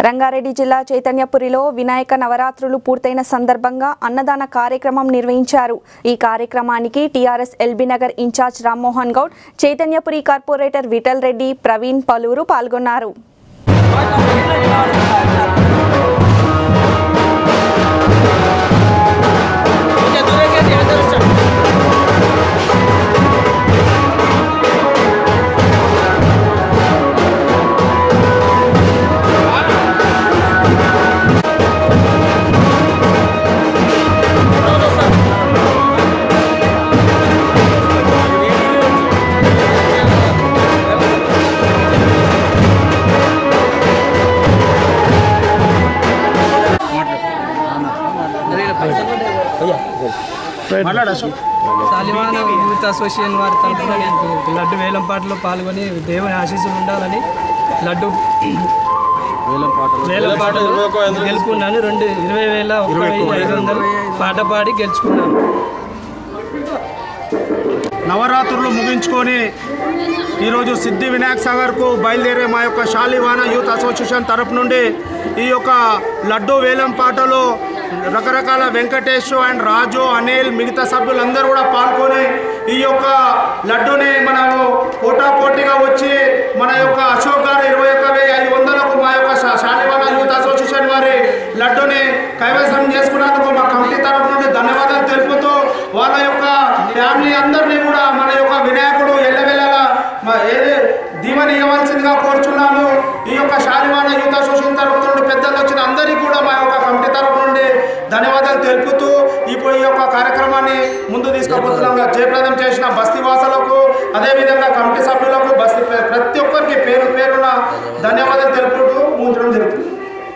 రంగారెడ్డి జిల్లా చైతన్యపురిలో వినాయక నవరాత్రులు పూర్తయిన సందర్భంగా అన్నదాన కార్యక్రమం నిర్వహించారు ఈ కార్యక్రమానికి TRS LB Nagar incharge Rammohan Goud Chaitanyapuri corporator Vittal Reddy Praveen పలువురు పాల్గొన్నారు సాలివాన యూత్ అసోసియేషన్ వారి తరఫున నేను లడ్డు వేలంపాటలో పాల్గొని దేవుని ఆశీస్సులు ఉండాలని లడ్డు వేలంపాటలో గెలుచుకున్నాను రెండు ఇరవై వేల ఒక వెయ్యి ఐదు వందలు పాట పాడి గెలుచుకున్నాను నవరాత్రులు ముగించుకొని ఈరోజు సిద్ధి వినాయక్ సాగర్కు బయలుదేరే మా యొక్క శాలివాన యూత్ అసోసియేషన్ తరపు నుండి ఈ యొక్క లడ్డూ వేలం పాటలో రకరకాల వెంకటేష్ అండ్ రాజు అనిల్ మిగతా సభ్యులందరూ కూడా పాల్గొని ఈ యొక్క లడ్డూని మనము పోటాపోటీగా వచ్చి మన యొక్క అశోక్ గారు ఇరవై ఒక్క వెయ్యి ఐదు వందలకు మా యొక్క శా- శాలివాన యూత్ అసోసియేషన్ వారి లడ్డూని కైవసం చేసుకున్నందుకు మా కమిటీ తరపు నుండి ధన్యవాదాలు తెలుపుతూ వాళ్ళ యొక్క ఫ్యామిలీ అందరినీ కూడా మన యొక్క వినాయకుడు ఎల్లవెల్లలా మ- ఏది దీవెన ఇవ్వవలసిందిగా కోరుచున్నాము ఈ యొక్క శాలివాన యూత్ అసోసియేషన్ తరపు నుండి పెద్దలు వచ్చిన అందరికీ కూడా మా యొక్క కమిటీ తరపు నుండి ధన్యవాదాలు తెలుపుతూ ఇప్పుడు ఈ యొక్క కార్యక్రమాన్ని ముందు తీసుకుపోతున్నాం జయప్రదం చేసిన బస్తీ వాసులకు అదేవిధంగా కమిటీ సభ్యులకు బస్తీ ప్ర- ప్రతి ఒక్కరికి పేరు పేరున ధన్యవాదాలు తెలుపుతూ ముంచడం జరుగుతుంది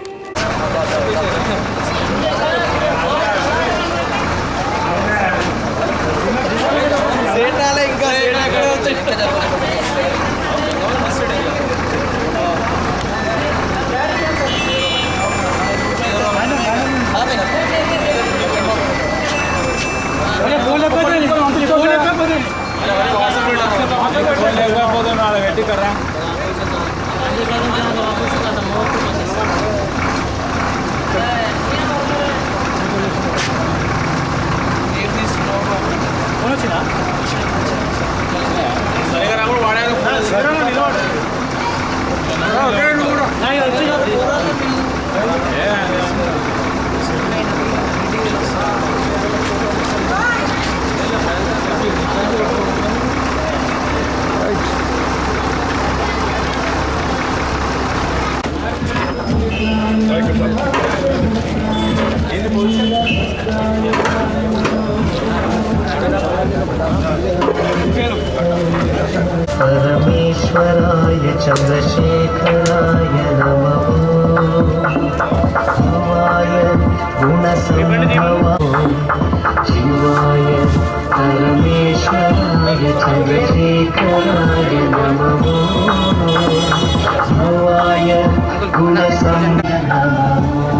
परमेश्वराय चन्द्रशेखराय नमः शिवाय गुणसम्भवाय शिवाय परमेश्वराय चन्द्रशेखराय नमः शिवाय गुणसम्भवाय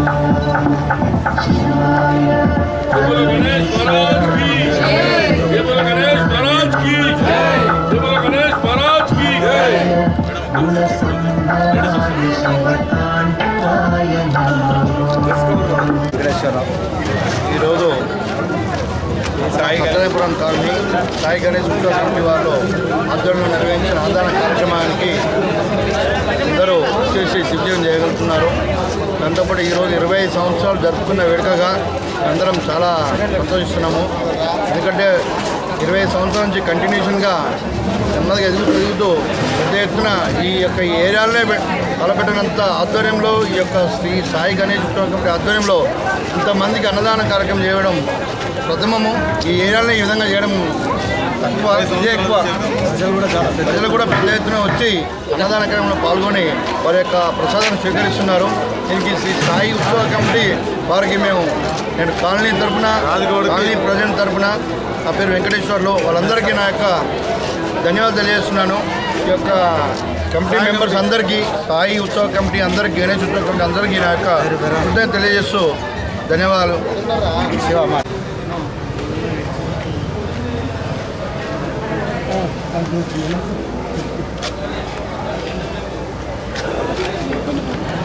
शिवाय परमेश्वराय केवल गणेश महाराज की जय केवल गणेश महाराज की जय गुणसम्भवाय शिवताण्डवाय नमः వెంకటేశ్వరరావు ఈరోజు సాయి పట్టణపురం కాలనీ సాయి గణేష్ ఉత్సవ కమిటీ వారు ఆధ్వర్యంలో నిర్వహించిన ఆదాన కార్యక్రమానికి అందరూ వచ్చేసి సిద్ధం చేయగలుగుతున్నారు దాంతోపాటు ఈరోజు ఇరవై ఐదు సంవత్సరాలు జరుపుకున్న వేడుకగా అందరం చాలా సంతోషిస్తున్నాము ఎందుకంటే ఇరవై ఐదు సంవత్సరాల నుంచి కంటిన్యూషన్గా నెమ్మదిగా ఎదుగు పెరుగుతూ పెద్ద ఎత్తున ఈ యొక్క ఏరియాలోనే పె- తలపెట్టినంత ఆధ్వర్యంలో ఈ యొక్క శ్రీ సాయి గణేష్ ఉత్సవ కమిటీ ఆధ్వర్యంలో ఇంతమందికి అన్నదాన కార్యక్రమం చేయడం ప్రథమము ఈ ఏరియాలో ఈ విధంగా చేయడం తక్కువ ఇదే ఎక్కువ ప్రజలు కూడా చాలా ప్రజలు కూడా పెద్ద ఎత్తున వచ్చి అన్నదాన కార్యక్రమంలో పాల్గొని వారి యొక్క ప్రసాదాన్ని స్వీకరిస్తున్నారు దీనికి శ్రీ సాయి ఉత్సవ కమిటీ వారికి మేము నేను కాలనీ తరపున కాలనీ ప్రజెంట్ తరపున నా పేరు వెంకటేశ్వర్లు వాళ్ళందరికీ నా యొక్క ధన్యవాదాలు తెలియజేస్తున్నాను ఈ యొక్క కమిటీ మెంబర్స్ అందరికీ సాయి ఉత్సవ కమిటీ అందరికీ గణేష్ ఉత్సవ కమిటీ అందరికీ నా యొక్క కృతజ్ఞత తెలియజేస్తూ ధన్యవాదాలు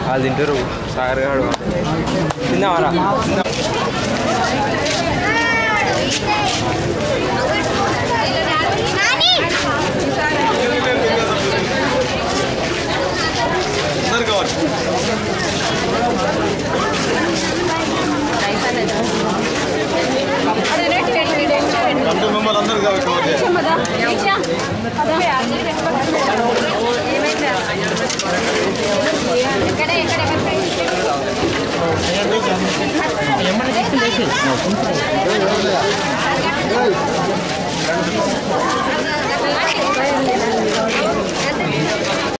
వాళ్ళు తింటారు సాగర్ గాడు తిందామరా ఎక్కడ